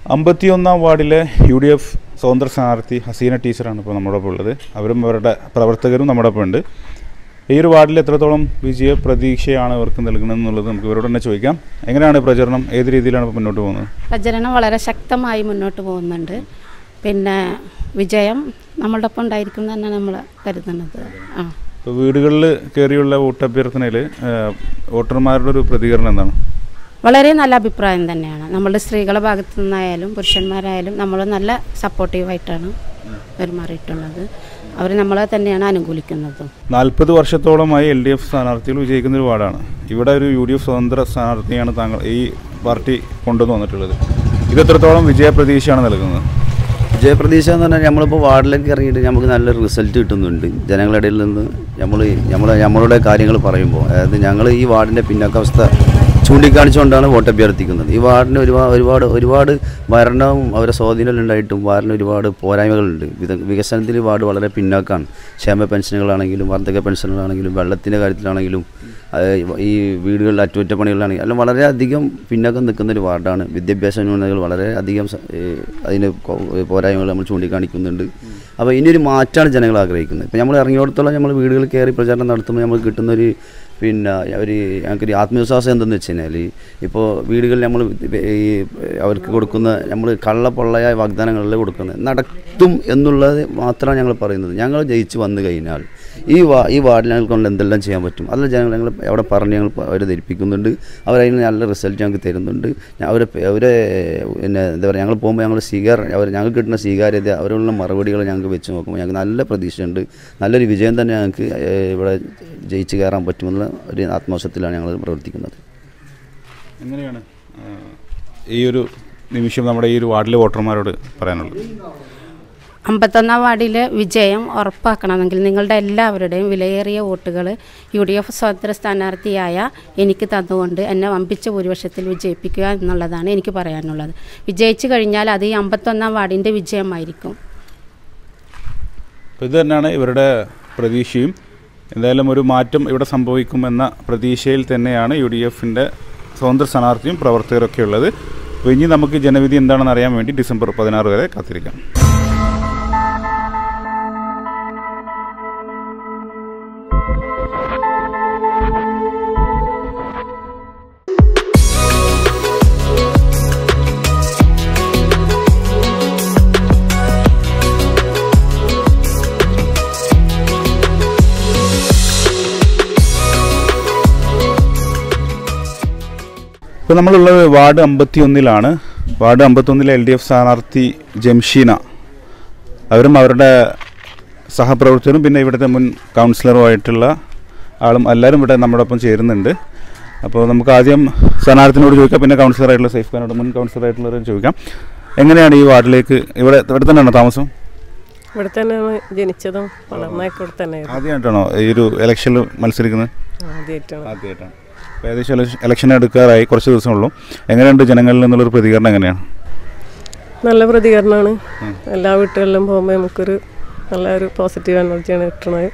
അമ്പത്തിയൊന്നാം വാർഡിലെ U D F സ്വതന്ത്ര സ്ഥാനാർത്ഥി ഹസീന ടീച്ചറാണ് ഇപ്പോൾ നമ്മുടെ ഒപ്പം ഉള്ളത് അവരും അവരുടെ പ്രവർത്തകരും നമ്മുടെ ഒപ്പം ഉണ്ട് ഈ ഒരു വാർഡിൽ എത്രത്തോളം വിജയ പ്രതീക്ഷയാണ് ഇവർക്ക് നൽകുന്നത് എന്നുള്ളത് നമുക്ക് ഇവരോട് തന്നെ ചോദിക്കാം എങ്ങനെയാണ് ഈ പ്രചരണം ഏത് രീതിയിലാണ് ഇപ്പോൾ മുന്നോട്ട് പോകുന്നത് പ്രചരണം വളരെ ശക്തമായി മുന്നോട്ട് പോകുന്നുണ്ട് പിന്നെ വിജയം നമ്മളുടെ ഒപ്പം ഉണ്ടായിരിക്കും എന്ന് തന്നെയാണ് നമ്മൾ കരുതുന്നത് ആ ഇപ്പോൾ വീടുകളിൽ കയറിയുള്ള വോട്ടഭ്യർത്ഥനയിൽ വോട്ടർമാരുടെ ഒരു പ്രതികരണം എന്താണ് വളരെ നല്ല അഭിപ്രായം തന്നെയാണ് നമ്മളുടെ സ്ത്രീകളുടെ ഭാഗത്തു നിന്നായാലും പുരുഷന്മാരായാലും നമ്മൾ നല്ല സപ്പോർട്ടീവായിട്ടാണ് പെരുമാറിയിട്ടുള്ളത് അവർ നമ്മളെ തന്നെയാണ് അനുകൂലിക്കുന്നതും നാൽപ്പത് വർഷത്തോളമായി എൽ ഡി എഫ് സ്ഥാനാർത്ഥികൾ വിജയിക്കുന്ന ഒരു വാർഡാണ് ഇവിടെ ഒരു യു ഡി എഫ് സ്വതന്ത്ര സ്ഥാനാർത്ഥിയാണ് താങ്കൾ ഈ പാർട്ടി കൊണ്ടുവന്ന് വന്നിട്ടുള്ളത് ഇത് എത്രത്തോളം വിജയ പ്രതീക്ഷയാണ് നൽകുന്നത് വിജയപ്രതീക്ഷ എന്ന് പറഞ്ഞാൽ നമ്മളിപ്പോൾ വാർഡിലേക്ക് ഇറങ്ങിയിട്ട് നമുക്ക് നല്ലൊരു റിസൾട്ട് കിട്ടുന്നുണ്ട് ജനങ്ങളുടെ ഇടയിൽ നിന്ന് നമ്മൾ നമ്മൾ നമ്മളുടെ കാര്യങ്ങൾ പറയുമ്പോൾ അതായത് ഞങ്ങൾ ഈ വാർഡിൻ്റെ പിന്നാക്കാവസ്ഥ ചൂണ്ടിക്കാണിച്ചുകൊണ്ടാണ് വോട്ട് അഭ്യർത്ഥിക്കുന്നത് ഈ വാർഡിന് ഒരുപാട് ഒരുപാട് ഒരുപാട് ഭരണവും അവരെ സ്വാധീനം ഉണ്ടായിട്ടും വാർഡിന് ഒരുപാട് പോരായ്മകളുണ്ട് വിത- വികസനത്തിൽ ഈ വാർഡ് വളരെ പിന്നാക്കാണ് ക്ഷേമ പെൻഷനുകളാണെങ്കിലും വാർദ്ധക്യ പെൻഷനുകളാണെങ്കിലും വെള്ളത്തിൻ്റെ കാര്യത്തിലാണെങ്കിലും അത് ഈ വീടുകളിൽ അറ്റകുറ്റപ്പണികളിലാണെങ്കിൽ എല്ലാം വളരെയധികം പിന്നാക്കം നിൽക്കുന്ന ഒരു വാർഡാണ് വിദ്യാഭ്യാസ ന്യൂനതകൾ വളരെ അധികം സ- ഏഹ് അതിന് കൊ- പോരായ്മകൾ നമ്മൾ ചൂണ്ടിക്കാണിക്കുന്നുണ്ട് അപ്പോൾ ഇനിയൊരു മാറ്റമാണ് ജനങ്ങൾ ആഗ്രഹിക്കുന്നത് ഇപ്പോൾ നമ്മൾ ഇറങ്ങിയോടത്തോളം നമ്മൾ വീടുകളിൽ കയറി പ്രചാരണം നടത്തുമ്പോൾ നമുക്ക് കിട്ടുന്നൊരു പിന്നെ ഒരു ഞങ്ങൾക്കൊരു ആത്മവിശ്വാസം എന്തെന്ന് വെച്ച് കഴിഞ്ഞാൽ ഇപ്പോൾ വീടുകളിൽ നമ്മൾ ഈ അവർക്ക് കൊടുക്കുന്ന നമ്മൾ കള്ളപ്പൊള്ളയായ വാഗ്ദാനങ്ങളല്ല കൊടുക്കുന്നത് നടത്തും എന്നുള്ളത് മാത്രമാണ് ഞങ്ങൾ പറയുന്നത് ഞങ്ങൾ ജയിച്ച് വന്നു കഴിഞ്ഞാൽ ഈ വാ ഈ വാർഡിൽ ഞങ്ങൾക്ക് കൊണ്ട് എന്തെല്ലാം ചെയ്യാൻ പറ്റും അതിൽ ജനങ്ങൾ ഞങ്ങൾ അവിടെ പറഞ്ഞ് ഞങ്ങൾ അവരെ ധരിപ്പിക്കുന്നുണ്ട് അവരതിന് നല്ല റിസൾട്ട് ഞങ്ങൾക്ക് തരുന്നുണ്ട് ഞ- അവരെ അവരെ പിന്നെ എന്താ പറയുക ഞങ്ങൾ പോകുമ്പോൾ ഞങ്ങൾ സ്വീകാര അവർ ഞങ്ങൾക്ക് കിട്ടുന്ന സ്വീകാര്യത അവരുള്ള മറുപടികൾ ഞങ്ങൾക്ക് വെച്ച് നോക്കുമ്പോൾ ഞങ്ങൾക്ക് നല്ല പ്രതീക്ഷയുണ്ട് നല്ലൊരു വിജയം തന്നെ ഞങ്ങൾക്ക് ഏഹ്, ഇവിടെ ജയിച്ച് കയറാൻ പറ്റുമെന്നുള്ള ഒരു ആത്മവിശ്വാസത്തിലാണ് ഞങ്ങൾ പ്രവർത്തിക്കുന്നത് എങ്ങനെയാണ് ആ, ഈ ഒരു നിമിഷം നമ്മുടെ ഈ ഒരു വാർഡിലെ വോട്ടർമാരോട് പറയാനുള്ളത് അമ്പത്തൊന്നാം വാർഡിലെ വിജയം ഉറപ്പാക്കണമെങ്കിൽ നിങ്ങളുടെ എല്ലാവരുടെയും വിലയേറിയ വോട്ടുകൾ യു ഡി എഫ് സ്വതന്ത്ര സ്ഥാനാർത്ഥിയായ എനിക്ക് തന്നുകൊണ്ട് എന്നെ വമ്പിച്ച ഭൂരിപക്ഷത്തിൽ വിജയിപ്പിക്കുക എന്നുള്ളതാണ് എനിക്ക് പറയാനുള്ളത് വിജയിച്ചു കഴിഞ്ഞാൽ അത് ഈ അമ്പത്തൊന്നാം വാർഡിൻ്റെ വിജയമായിരിക്കും അപ്പോൾ ഇത് തന്നെയാണ് ഇവരുടെ പ്രതീക്ഷയും എന്തായാലും ഒരു മാറ്റം ഇവിടെ സംഭവിക്കുമെന്ന പ്രതീക്ഷയിൽ തന്നെയാണ് യു ഡി എഫിൻ്റെ സ്വതന്ത്ര സ്ഥാനാർത്ഥിയും പ്രവർത്തകരൊക്കെ ഉള്ളത് അപ്പോൾ ഇനി നമുക്ക് ജനവിധി എന്താണെന്ന് അറിയാൻ വേണ്ടി ഡിസംബർ പതിനാറ് വരെ കാത്തിരിക്കാം ഇപ്പോൾ നമ്മളുള്ളത് വാർഡ് അമ്പത്തി ഒന്നിലാണ് വാർഡ് അമ്പത്തൊന്നിലെ എൽ ഡി എഫ് സ്ഥാനാർത്ഥി ജംഷീന അവരും അവരുടെ സഹപ്രവർത്തകരും പിന്നെ ഇവിടുത്തെ മുൻ കൗൺസിലറുമായിട്ടുള്ള ആളും എല്ലാവരും ഇവിടെ നമ്മുടെ ഒപ്പം ചേരുന്നുണ്ട് അപ്പോൾ നമുക്ക് ആദ്യം സ്ഥാനാർത്ഥിനോട് ചോദിക്കാം പിന്നെ കൗൺസിലറായിട്ടുള്ള സൈഫ് ഖാനോട് മുൻ കൗൺസിലറായിട്ടുള്ളവരോട് ചോദിക്കാം എങ്ങനെയാണ് ഈ വാർഡിലേക്ക് ഇവിടെ ഇവിടെ തന്നെയാണോ താമസം ഇവിടെ തന്നെയാണ് ജനിച്ചതും വളർന്നതൊക്കെ ഇവിടെ തന്നെയായിരുന്നു ആദ്യമായിട്ടാണോ ഈ ഒരു ഇലക്ഷനിൽ മത്സരിക്കുന്നത് ആദ്യമായിട്ടാണ് ആദ്യമായിട്ടാണ് അപ്പോൾ ഏകദേശം ഇലക്ഷ- ഇലക്ഷൻ എടുക്കാറായി കുറച്ച് ദിവസമുള്ളൂ എങ്ങനെയുണ്ട് ജനങ്ങളിൽ നിന്നുള്ളൊരു പ്രതികരണം എങ്ങനെയാണ് നല്ല പ്രതികരണമാണ് എല്ലാ വീട്ടുകളിലും പോകുമ്പോൾ നമുക്കൊരു നല്ല ഒരു പോസിറ്റീവ് എനർജിയാണ് കിട്ടുന്നത്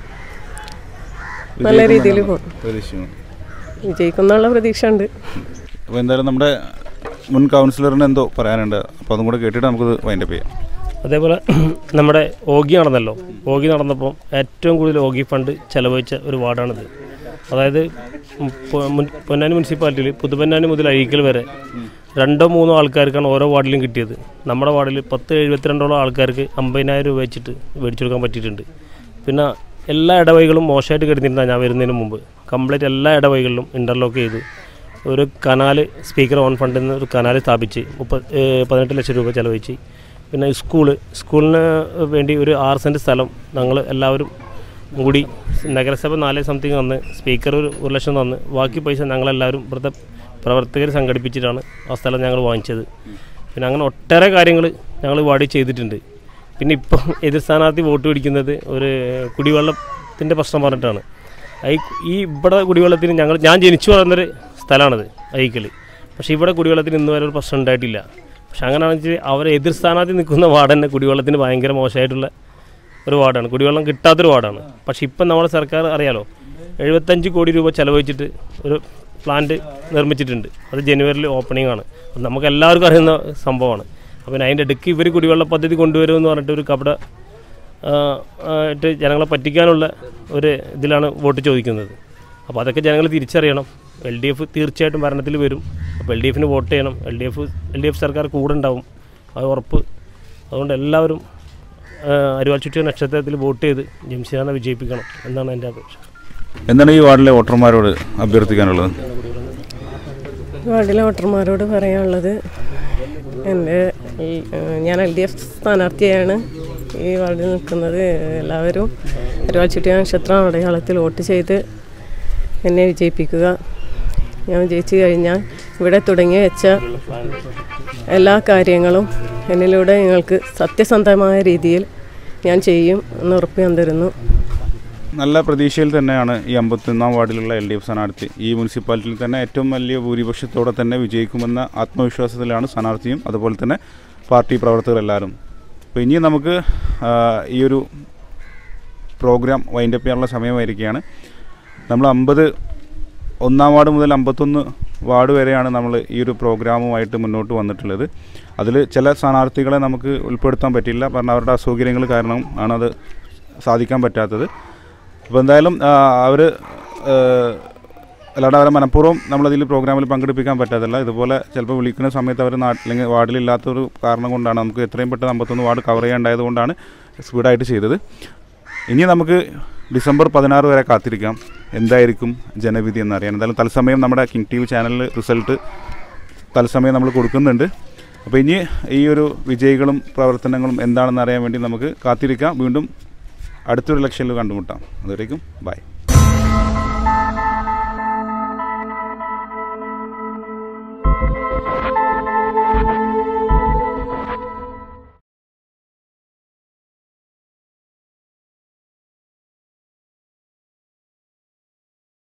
നല്ല രീതിയിൽ പോകും പ്രതീക്ഷിക്കുന്നു വിജയിക്കുന്നുള്ള പ്രതീക്ഷ ഉണ്ട് അപ്പോൾ എന്തായാലും നമ്മുടെ മുൻ കൗൺസിലറിന് എന്തോ പറയാനുണ്ട് അപ്പോൾ അതും കൂടെ കേട്ടിട്ട് നമുക്കത് വൈൻഡപ്പ് ചെയ്യാം അതേപോലെ നമ്മുടെ ഓഗി നടന്നല്ലോ ഓഗി നടന്നപ്പോൾ ഏറ്റവും കൂടുതൽ ഓഗി ഫണ്ട് ചെലവഴിച്ച ഒരു വാർഡാണിത് അതായത് ഉം പൊ- മുൻ- പൊന്നാനി മുനിസിപ്പാലിറ്റിയിൽ പുതുപൊന്നാനി മുതൽ അഴീക്കൽ വരെ രണ്ടോ മൂന്നോ ആൾക്കാർക്കാണ് ഓരോ വാർഡിലും കിട്ടിയത് നമ്മുടെ വാർഡിൽ പത്ത് എഴുപത്തിരണ്ടോളം ആൾക്കാർക്ക് അമ്പതിനായിരം രൂപ വെച്ചിട്ട് മേടിച്ചു കൊടുക്കാൻ പറ്റിയിട്ടുണ്ട് പിന്നെ എല്ലാ ഇടവഴികളും മോശമായിട്ട് കിടന്നിരുന്നാണ് ഞാൻ വരുന്നതിന് മുമ്പ് കംപ്ലീറ്റ് എല്ലാ ഇടവഴികളിലും ഇൻ്റർലോക്ക് ചെയ്ത് ഒരു കനാല് സ്പീക്കർ ഓൺ ഫണ്ടിൽ നിന്ന് ഒരു കനാല് സ്ഥാപിച്ച് മുപ്പത് പതിനെട്ട് ലക്ഷം രൂപ ചെലവഴിച്ച് പിന്നെ സ്കൂള് സ്കൂളിന് വേണ്ടി ഒരു ആറ് സെൻറ്റ് സ്ഥലം ഞങ്ങൾ എല്ലാവരും കൂടി നഗരസഭ നാല് സംതിങ് തന്ന് സ്പീക്കർ ഒരു ഒരു ലക്ഷം തന്ന് ബാക്കി പൈസ ഞങ്ങളെല്ലാവരും ഇവിടുത്തെ പ്രവർത്തകർ സംഘടിപ്പിച്ചിട്ടാണ് ആ സ്ഥലം ഞങ്ങൾ വാങ്ങിച്ചത് പിന്നെ അങ്ങനെ ഒട്ടേറെ കാര്യങ്ങൾ ഞങ്ങൾ വാടി ചെയ്തിട്ടുണ്ട് പിന്നെ ഇപ്പം എതിർ സ്ഥാനാർത്ഥി വോട്ട് പിടിക്കുന്നത് ഒരു കുടിവെള്ളത്തിൻ്റെ പ്രശ്നം പറഞ്ഞിട്ടാണ് ഈ ഈ ഇവിടെ കുടിവെള്ളത്തിന് ഞങ്ങൾ ഞാൻ ജനിച്ചു വളർന്നൊരു സ്ഥലമാണിത് അയക്കൽ പക്ഷേ ഇവിടെ കുടിവെള്ളത്തിന് ഇന്ന് വരെ ഒരു പ്രശ്നം ഉണ്ടായിട്ടില്ല പക്ഷെ അങ്ങനെയാണെന്ന് വെച്ചാൽ അവരെ എതിർ സ്ഥാനാർത്ഥി നിൽക്കുന്ന വാർഡ് തന്നെ കുടിവെള്ളത്തിന് ഭയങ്കര മോശമായിട്ടുള്ള ഒരു വാർഡാണ് കുടിവെള്ളം കിട്ടാത്തൊരു വാർഡാണ് പക്ഷേ ഇപ്പം നമ്മുടെ സർക്കാർ അറിയാലോ എഴുപത്തഞ്ച് കോടി രൂപ ചെലവഴിച്ചിട്ട് ഒരു പ്ലാന്റ് നിർമ്മിച്ചിട്ടുണ്ട് അത് ജനുവരിയിൽ ഓപ്പണിംഗ് ആണ് അത് നമുക്ക് എല്ലാവർക്കും അറിയുന്ന സംഭവമാണ് അപ്പോൾ അതിൻ്റെ ഇടയ്ക്ക് ഇവർ കുടിവെള്ള പദ്ധതി കൊണ്ടുവരുമെന്ന് പറഞ്ഞിട്ട് ഒരു കപട ആ, ആയിട്ട് ജനങ്ങളെ പറ്റിക്കാനുള്ള ഒരു ഇതിലാണ് വോട്ട് ചോദിക്കുന്നത് അപ്പോൾ അതൊക്കെ ജനങ്ങൾ തിരിച്ചറിയണം എൽ ഡി എഫ് തീർച്ചയായിട്ടും ഭരണത്തിൽ വരും അപ്പോൾ എൽ ഡി എഫിന് വോട്ട് ചെയ്യണം L D F L D F സർക്കാർ കൂടെ ഉണ്ടാവും അത് ഉറപ്പ് അതുകൊണ്ട് എല്ലാവരും ആ, അരിവാൾ ചുറ്റിയ നക്ഷത്രത്തിൽ വോട്ട് ചെയ്ത് ജംഷീദാനെ വിജയിപ്പിക്കണം എന്നാണ് എൻ്റെ അപേക്ഷ എന്താണ് ഈ വാർഡിലെ വോട്ടർമാരോട് അഭ്യർത്ഥിക്കാനുള്ളത് വാർഡിലെ വോട്ടർമാരോട് പറയാനുള്ളത് എൻ്റെ ഈ- ഏഹ് ഞാൻ എൽ ഡി എഫ് സ്ഥാനാർത്ഥിയാണ് ഈ വാർഡിൽ നിൽക്കുന്നത് എല്ലാവരും ഒരുപാട് നക്ഷത്രം അടയാളത്തിൽ വോട്ട് ചെയ്ത് എന്നെ വിജയിപ്പിക്കുക ഞാൻ വിജയിച്ചു കഴിഞ്ഞാൽ ഇവിടെ തുടങ്ങി വെച്ച എല്ലാ കാര്യങ്ങളും എന്നിലൂടെ നിങ്ങൾക്ക് സത്യസന്ധമായ രീതിയിൽ ഞാൻ ചെയ്യും എന്ന് ഉറപ്പ് ഞാൻ തരുന്നു നല്ല പ്രതീക്ഷയിൽ തന്നെയാണ് ഈ അമ്പത്തൊന്നാം വാർഡിലുള്ള എൽ ഡി എഫ് സ്ഥാനാർത്ഥി ഈ മുനിസിപ്പാലിറ്റിയിൽ തന്നെ ഏറ്റവും വലിയ ഭൂരിപക്ഷത്തോടെ തന്നെ വിജയിക്കുമെന്ന ആത്മവിശ്വാസത്തിലാണ് സ്ഥാനാർത്ഥിയും അതുപോലെ തന്നെ പാർട്ടി പ്രവർത്തകരെല്ലാവരും അപ്പോൾ ഇനി നമുക്ക് ആ, ഈ ഒരു പ്രോഗ്രാം വൈൻഡപ്പ് ചെയ്യാനുള്ള സമയമായിരിക്കുകയാണ് നമ്മൾ അമ്പത് ഒന്നാം വാർഡ് മുതൽ അമ്പത്തൊന്ന് വാർഡ് വരെയാണ് നമ്മൾ ഈ ഒരു പ്രോഗ്രാമുമായിട്ട് മുന്നോട്ട് വന്നിട്ടുള്ളത് അതിൽ ചില സ്ഥാനാർത്ഥികളെ നമുക്ക് ഉൾപ്പെടുത്താൻ പറ്റില്ല കാരണം അവരുടെ അസൗകര്യങ്ങൾ കാരണം ആണത് സാധിക്കാൻ പറ്റാത്തത് അപ്പോൾ എന്തായാലും അവർ അല്ലാണ്ട് അവരെ മനഃപൂർവ്വം നമ്മളതിൽ പ്രോഗ്രാമിൽ പങ്കെടുപ്പിക്കാൻ പറ്റാത്തില്ല ഇതുപോലെ ചിലപ്പോൾ വിളിക്കുന്ന സമയത്ത് അവർ നാട്ടിൽ അല്ലെങ്കിൽ വാർഡിലില്ലാത്തൊരു കാരണം കൊണ്ടാണ് നമുക്ക് എത്രയും പെട്ടെന്ന് അമ്പത്തൊന്ന് വാർഡ് കവർ ചെയ്യാണ്ടായത് കൊണ്ടാണ് സ്പീഡായിട്ട് ചെയ്തത് ഇനി നമുക്ക് ഡിസംബർ പതിനാറ് വരെ കാത്തിരിക്കാം എന്തായിരിക്കും ജനവിധി എന്നറിയാൻ എന്തായാലും തത്സമയം നമ്മുടെ കിങ് ടി വി ചാനലിൽ റിസൾട്ട് തത്സമയം നമ്മൾ കൊടുക്കുന്നുണ്ട് അപ്പോൾ ഇനി ഈ ഒരു വിജയികളും പ്രവർത്തനങ്ങളും എന്താണെന്ന് അറിയാൻ വേണ്ടി നമുക്ക് കാത്തിരിക്കാം വീണ്ടും അടുത്തൊരു ഇലക്ഷനിൽ കണ്ടുമുട്ടാം അതുവരേക്കും ബൈ